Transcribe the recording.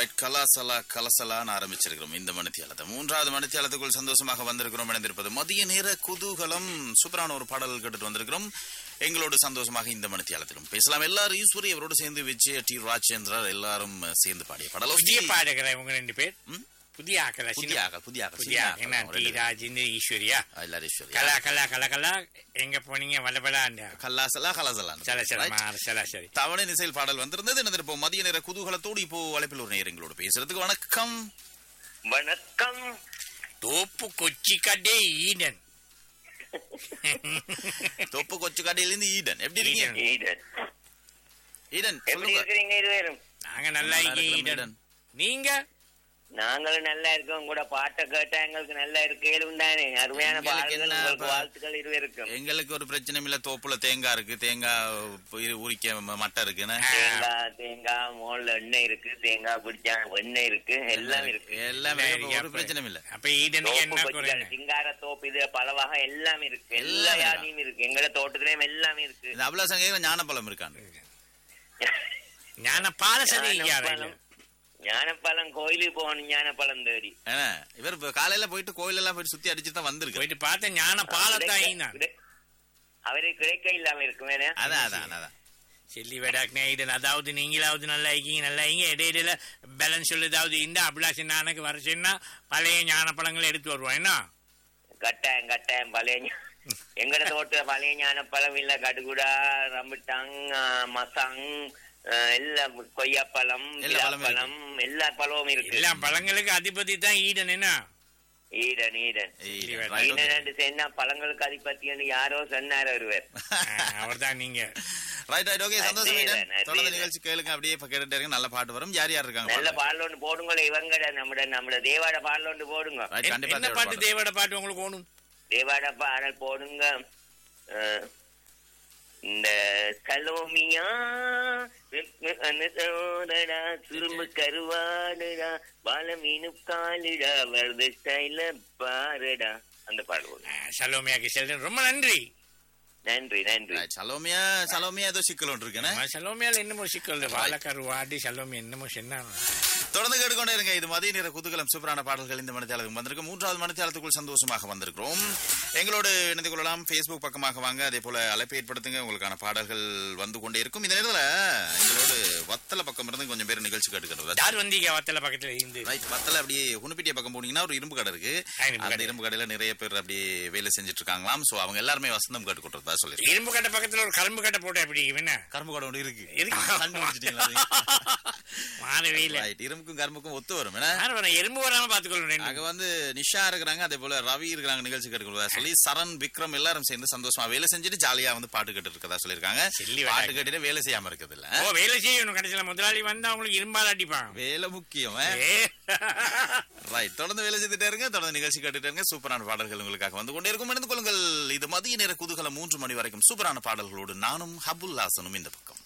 Right கலாசலா கலசலான்னு ஆரம்பிச்சிருக்கிறோம் இந்த மணித்தியாலத்தை மூன்றாவது மணித்தியாலத்துக்குள் சந்தோஷமாக வந்திருக்கிறோம் இணைந்திருப்பது மதிய நேர குதூகலம் சூப்பரான ஒரு பாடல் கேட்டுட்டு வந்திருக்கிறோம் எங்களோடு சந்தோஷமாக இந்த மணித்தியாலத்திலும் பேசலாம் எல்லாரும் ஈஸ்வரி அவரோடு சேர்ந்து விஜய் டி ராஜேந்திரர் எல்லாரும் சேர்ந்து பாடிய பாடல் புதிய பாடகர் உங்க ரெண்டு பேர் ம்? புதிய ஆக்கல புதிய ஆக்கள், புதிய ஆக்கள், புதிய சின்ன ஆக்கள். என்ன ஆக்கள், டி ரெண்டு ராஜேந்திர ஈஸ்வரியா எல்லாரும் ஈஸ்வரி கலா கலா கலா கலா எங்க போனீங்க வளபலாண்டா கல்லாசலா கலசலா சல சல மாறு சல சரி தவணை நிசையில் பாடல் வந்திருந்தது இணைந்திருப்போம் மதிய நேர குதூகலத்தோடு இப்போ அழைப்பில் ஒரு நேர் எங்களோடு பேசுறதுக்கு வணக்கம் வணக்கம் தோப்பு கொச்சி கடை ஈடன் தொப்பு கொச்சு கடையிலிருந்து ஈடன் எப்படி இருக்கீங்க ஈடன் ஈடன் எப்படி சொல்லுங்க இருக்கிறீங்க இருவரும் நாங்க நல்லா நல்லா இருக்கீங்க இருக்கிறோம், ஈடன் ஈடன். நீங்க நாங்களும் நல்லா இருக்கோம் கூட பாட்டை கேட்டா எங்களுக்கு நல்ல இருக்கையிலும் தானே அருமையான எங்களுக்கு பாடல்கள் என்ன உங்களுக்கு பா- வாழ்த்துக்கள் இருவருக்கும் எங்களுக்கு ஒரு பிரச்சனையும் இல்ல தோப்புல தேங்காய் இருக்கு தேங்காய் உ- உரிக்க ம- மட்டை இருக்குன்னு தேங்காய் தேங்காய் மோல்ல எண்ணெய் இருக்கு தேங்காய் பிடிச்சா எண்ணெய் இருக்கு எல்லாம் இருக்கு எல்லாமே சரி, ஒரு அப்ப- பிரச்சனையும் இல்ல அப்ப ஈடனுக்கு தோப்பு என்ன கொச்சிகள், குறை சிங்கார தோப்பு இது பல வகை எல்லாம் இருக்கு எல்லா எல்லாம் இருக்கா? வியாதியும் இருக்கு எங்கட தோட்டத்திலயும் எல்லாமே இருக்கு இந்த அபலாசம் கேட்க ஞானப்பழம் இருக்கான்னு ஞான பாலசதி ஞானப்பழம் ஞானப்பழம் கோயிலுக்கு போகணும் ஞானப்பழம் தேடி ஏன்னா இவர் இப்ப காலையில போயிட்டு கோயில் எல்லாம் போயிட்டு சுத்தி அடிச்சு தான் வந்திருக்கு போயிட்டு பார்த்த ஞான பாலத்தான் ஈனான் கிடைக்க- அவருக்கு கிடைக்க இல்லாம இருக்கும் வேற அதான் அதான் அதான் செல்லி வேடாக்குனே ஈடன் அதாவது நீங்களாவது நல்லா இருக்கீங்க நல்லா இருக்கீங்க இடையில பேலன்ஸ் ஏதாவது இந்த அபிலாஷன் நானுக்கு வர சொன்னா பழைய ஞான பழங்களை எடுத்து வருவோம் என்ன கட்டாயம் கட்டாயம் பழைய ஞா- எங்கட தோட்டத்துல பழைய ஞானப்பழம் இல்ல கடுகுடா ரம்புட்டாங் மசாங் அஹ், எல்லாம் கொய்யாப்பழம் எல்லா பழமும் பழம் எல்லா பழமும் இருக்கு எல்லா பழங்களுக்கு அதிபதி தான் ஈடன் என்ன ஈடன் ஈடன் ஏய், right, right, okay. ஈடன் சொன்னா பழங்களுக்கு அதிபத்தின்னு யாரோ சொன்னார் ஒருவர் அவர் தான் நீங்க ரைட் ரைட் ஓகே சந்தோஷம் நன்றி, ஈடன். நன்றி. தொடர்ந்து நிகழ்ச்சி கேளுங்க அப்படியே இப்ப கேட்டுட்டே இருங்க நல்ல பாட்டு வரும் யார் யார் இருக்காங்க நல்ல பாடல? பாடல் ஒன்று போடுங்களே இவங்கட நம்மட நம்மட தேவாட பாடல் ஒன்று போடுங்க Right, என்ன- கண்டிப்பா என்ன தேவை பாட்டு பாடல். தேவோட பாட்டு உங்களுக்கு ஓணும் தேவாட பாடல் போடுங்க அஹ், இந்த சலோமியா அனுசோதடா திரும்ப கருவாடுடா பாலமீனு காலுடா வருது ஸ்டைல பாருடா அந்த பாடல் போடுங்க சலோமியாக்கு செல்றேன் ரொம்ப நன்றி நன்றி நன்றி Right, சலோமியா சலோமியா ஏதோ சிக்கல் ஒன்று இருக்குன்னு ஆமா, சலோமியால என்னமோ சிக்கல் வாழக்காரு வாடி சலோமி என்னமோ சொன்னாங்க தொடர்ந்து கேட்டுக்கொண்டே இருங்க இது மதிய நேர குதூகலம் சூப்பரான பாடல்கள் இந்த மணித்தாளத்துக்கு வந்திருக்கு மூன்றாவது மணித்தாளத்துக்குள் சந்தோஷமாக வந்திருக்கிறோம் எங்களோடு இணைந்து கொள்ளலாம் Facebook பக்கமாக வாங்க அதே போல அழைப்பு ஏற்படுத்துங்க உங்களுக்கான பாடல்கள் வந்து கொண்டே இருக்கும் இந்த நேரத்துல எங்களோடு வத்தல பக்கம் இருந்து கொஞ்சம் பேர் நிகழ்ச்சி கேட்டுக்கிறது யார் வந்தீங்க வத்தல பக்கத்துல இருந்து ரைட் வத்தல அப்படியே குணுப்பிட்டிய பக்கம் போனீங்கன்னா ஒரு இரும்பு கடை இருக்கு ஆ, இரும்பு அந்த கடை. இரும்பு கடையில நிறைய பேர் அப்படியே வேலை செஞ்சுட்டு இருக்காங்களாம் சோ அவங்க எல்லாருமே வசந்தம் கேட்டுக்கொண்டிருந்தா சொல்லி இரும்பு கட்டை பக்கத்துல ஒரு கரும்பு கட்டை போட்டு எப்படி என்ன கரும்பு கடை ஒன்று இருக்கு இருக்கு. கண்டுபிடிச்சிட்டீங்களா மாறவே இல்ல ரைட் இரும்புக்கும் கரும்புக்கும் ஒத்து வரும் என்ன யார் வரேன் எறும்பு வராம பாத்துக்கொள்றேன் அங்க வந்து நிஷா இருக்கிறாங்க அதே போல ரவி இருக்கிறாங்க நிகழ்ச்சி கேட்டுக்கிறதா சொல்லி சரண் விக்ரம் எல்லாரும் சேர்ந்து சந்தோஷமா வேலை செஞ்சுட்டு ஜாலியா வந்து பாட்டு கேட்டு இருக்கதா சொல்லியிருக்காங்க சில்லி பாட்டு வேலை. கேட்டுட்டு வேலை செய்யாம இருக்குது இல்ல ஓ வேலை செய்யணும் கடைசியில முதலாளி வந்தா அவங்களுக்கு இரும்பால் அடிப்பாங்க வேலை முக்கியம் ஏ. ரைட் தொடர்ந்து வேலை செய்துட்டே இருங்க தொடர்ந்து நிகழ்ச்சி கேட்டுட்டே இருங்க சூப்பரான பாடல்கள் உங்களுக்காக வந்து கொண்டே இருக்கும் இணைந்து கொள்ளுங்கள் இது மதிய நேர குதூகலம் மூன்று மணி வரைக்கும் சூப்பரான பாடல்களோடு நானும் ஹபுல் ஹாசனும் இந்த பக்கம்